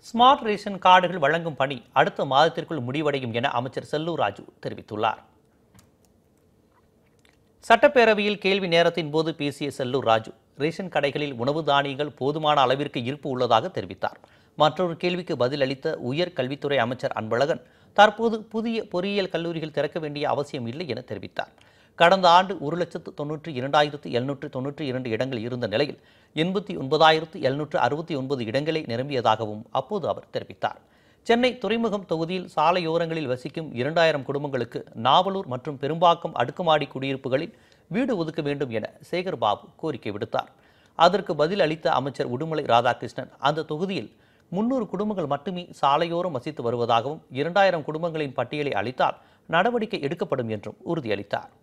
smart ration கார்டுகள் வழங்கும் பணி அடுத்த மாதத்திற்குள் முடிவடையும் என அமைச்சர் செல்லூர் ராஜு தெரிவித்துள்ளார் சட்டப்பேரவையில் கேள்வி நேரத்தின் போது பேசிய செல்லூர் ராஜு ரேஷன் கடைகளில் உணவு தானியங்கள் போதுமான அளவிற்கு இருப்பு உள்ளதாக தெரிவித்தார் மற்றொரு கேள்விக்கு பதில் அளித்த உயர் கல்வித்துறை அமைச்சர் அன்பழகன் தற்போது புதிய பொறியியல் கல்லூரிகள் திறக்க வேண்டிய அவசியம் இல்லை என தெரிவித்தார் கடந்த ஆண்டு ஒரு லட்சத்து தொன்னூற்றி இரண்டாயிரத்து எழுநூற்று தொன்னூற்றி இரண்டு இடங்கள் இருந்த நிலையில் எண்பத்தி ஒன்பதாயிரத்து எழுநூற்று அறுபத்தி ஒன்பது இடங்களே நிரம்பியதாகவும் அப்போது அவர் தெரிவித்தார் சென்னை துறைமுகம் தொகுதியில் சாலையோரங்களில் வசிக்கும் இரண்டாயிரம் குடும்பங்களுக்கு நாவலூர் மற்றும் பெரும்பாக்கம் அடுக்குமாடி குடியிருப்புகளில் வீடு ஒதுக்க வேண்டும் என சேகர் பாபு கோரிக்கை விடுத்தார் அதற்கு பதில் அளித்த அமைச்சர் உடுமலை ராதாகிருஷ்ணன் அந்த தொகுதியில் முன்னூறு குடும்பங்கள் மட்டுமே சாலையோரம் வசித்து வருவதாகவும் இரண்டாயிரம் குடும்பங்களின் பட்டியலை அளித்தால் நடவடிக்கை எடுக்கப்படும் என்றும் உறுதியளித்தார்